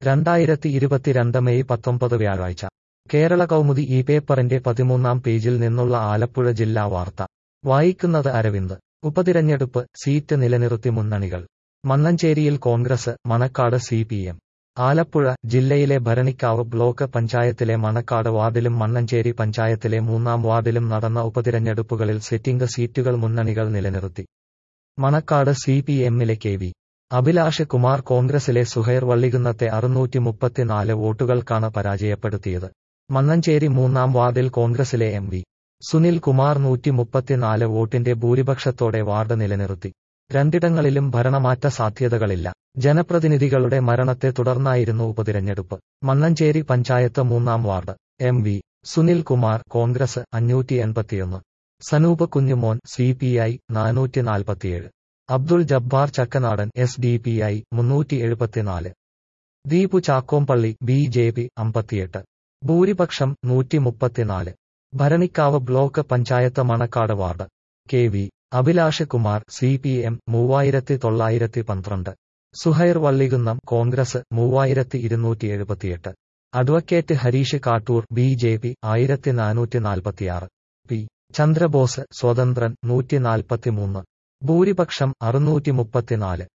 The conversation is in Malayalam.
രണ്ടായിരത്തി ഇരുപത്തിരണ്ട് മെയ് പത്തൊമ്പത് വ്യാഴാഴ്ച കേരള കൗമുദി ഈ പേപ്പറിന്റെ പതിമൂന്നാം പേജിൽ നിന്നുള്ള ആലപ്പുഴ ജില്ലാ വാർത്ത വായിക്കുന്നത് അരവിന്ദ് ഉപതിരഞ്ഞെടുപ്പ് സീറ്റ് നിലനിർത്തി മുന്നണികൾ മണ്ണഞ്ചേരിയിൽ Congress Manakkad C P M Alappuzha ജില്ലയിലെ ഭരണിക്കാവ് ബ്ലോക്ക് പഞ്ചായത്തിലെ മണക്കാട് വാർഡിലും മണ്ണഞ്ചേരി പഞ്ചായത്തിലെ മൂന്നാം വാർഡിലും നടന്ന ഉപതിരഞ്ഞെടുപ്പുകളിൽ സിറ്റിംഗ് സീറ്റുകൾ മുന്നണികൾ നിലനിർത്തി മണക്കാട് സി പി എമ്മിലെ കെ വി അഭിലാഷ് കുമാർ കോൺഗ്രസിലെ സുഹൈർ വള്ളികുന്നത്തെ അറുന്നൂറ്റി മുപ്പത്തിനാല് വോട്ടുകൾക്കാണ് പരാജയപ്പെടുത്തിയത് മണ്ണഞ്ചേരി മൂന്നാം വാർഡിൽ കോൺഗ്രസിലെ എം വി സുനിൽ കുമാർ നൂറ്റി മുപ്പത്തിനാല് വോട്ടിന്റെ ഭൂരിപക്ഷത്തോടെ വാർഡ് നിലനിർത്തി രണ്ടിടങ്ങളിലും ഭരണമാറ്റ സാധ്യതകളില്ല ജനപ്രതിനിധികളുടെ മരണത്തെ തുടർന്നായിരുന്നു ഉപതിരഞ്ഞെടുപ്പ് മണ്ണഞ്ചേരി പഞ്ചായത്ത് മൂന്നാം ward M V Sunil Kumar Congress അഞ്ഞൂറ്റി എൺപത്തിയൊന്ന് Sanoop Kunjumon C P I നാനൂറ്റി നാൽപ്പത്തിയേഴ് Abdul Jabbar Chakkanadan S D P I മുന്നൂറ്റി എഴുപത്തിനാല് Deepu Chakkompally B J P അമ്പത്തിയെട്ട് ഭൂരിപക്ഷം നൂറ്റി മുപ്പത്തിനാല് Bharanikkavu block panchayat Manakkad ward K V Abhilash Kumar C P M മൂവായിരത്തി തൊള്ളായിരത്തി പന്ത്രണ്ട് സുഹൈർ വള്ളികുന്നം കോൺഗ്രസ് മൂവായിരത്തി ഇരുന്നൂറ്റി എഴുപത്തിയെട്ട് advocate Harish Kattoor B J P ആയിരത്തി നാനൂറ്റി നാൽപ്പത്തിയാറ് പി ചന്ദ്രബോസ് സ്വതന്ത്രൻ നൂറ്റി നാൽപ്പത്തിമൂന്ന് ഭൂരിപക്ഷം അറുന്നൂറ്റി മുപ്പത്തിനാല്